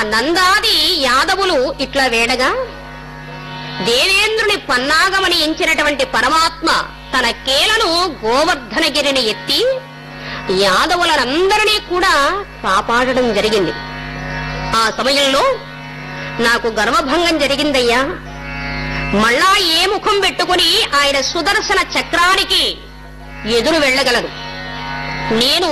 నందాది యాదవులు ఇట్లా వేడగా దేవేంద్రుని పన్నాగమని ఎంచినటువంటి పరమాత్మ తన కేలను గోవర్ధనగిరిని ఎత్తి యాదవులనందరినీ కూడా కాపాడడం జరిగింది ఆ సమయంలో నాకు గర్వభంగం జరిగిందయ్యా మళ్ళా ఏ ముఖం పెట్టుకుని ఆయన సుదర్శన చక్రానికి ఎదురు వెళ్ళగలదు నేను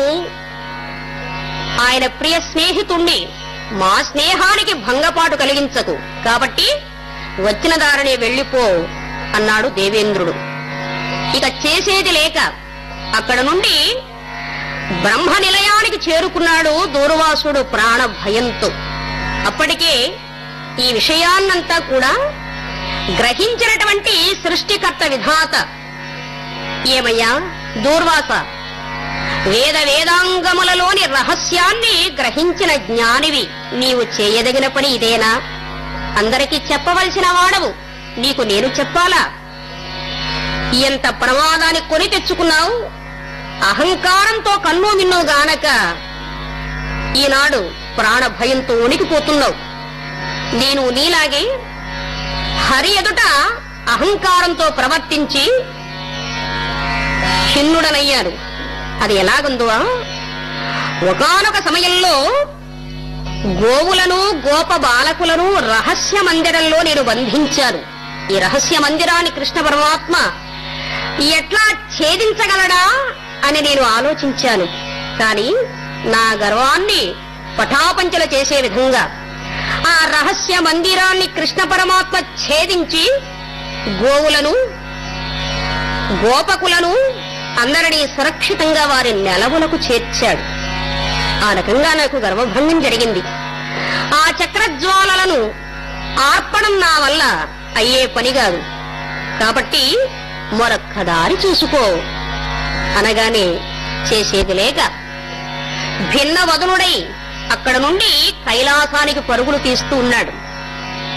ఆయన ప్రియ స్నేహితుణ్ణి మా స్నేహానికి భంగపాటు కలిగించకు కాబట్టి వచ్చిన దారినే వెళ్ళిపో అన్నాడు దేవేంద్రుడు ఇక చేసేది లేక అక్కడ నుండి బ్రహ్మ నిలయానికి చేరుకున్నాడు దూర్వాసుడు ప్రాణ భయంతో అప్పటికే ఈ విషయాన్నంతా కూడా గ్రహించినటువంటి సృష్టికర్త విధాత ఏమయ్యా దూర్వాస వేద వేదాంగములలోని రహస్యాన్ని గ్రహించిన జ్ఞానివి నీవు చేయదగిన పని ఇదేనా అందరికీ చెప్పవలసిన వాడవు నీకు నేను చెప్పాలా ఎంత ప్రమాదాన్ని కొని తెచ్చుకున్నావు అహంకారంతో కన్ను మిన్ను గానక ఈనాడు ప్రాణ భయంతో ఉనికిపోతున్నావు నేను నీలాగే హరి ఎదుట అహంకారంతో ప్రవర్తించి ఖిన్నుడనయ్యాను అది ఎలాగుందో ఒకానొక సమయంలో గోవులను గోప బాలకులను రహస్య మందిరంలో నేను బంధించాను ఈ రహస్య మందిరాన్ని కృష్ణ పరమాత్మ ఎట్లా ఛేదించగలడా అని నేను ఆలోచించాను కాని నా గర్వాన్ని పటాపంచల చేసే విధంగా ఆ రహస్య మందిరాన్ని కృష్ణ పరమాత్మ ఛేదించి గోవులను గోపకులను అందరినీ సురక్షితంగా వారి నెలవులకు చేర్చాడు ఆ రకంగా నాకు గర్వభంగం జరిగింది ఆ చక్రజ్వాలలను ఆర్పణం నా వల్ల అయ్యే పని కాదు కాబట్టి మరొక్క దారి చూసుకో అనగానే చేసేది లేక భిన్న వదనుడై అక్కడ నుండి కైలాసానికి పరుగులు తీస్తూ ఉన్నాడు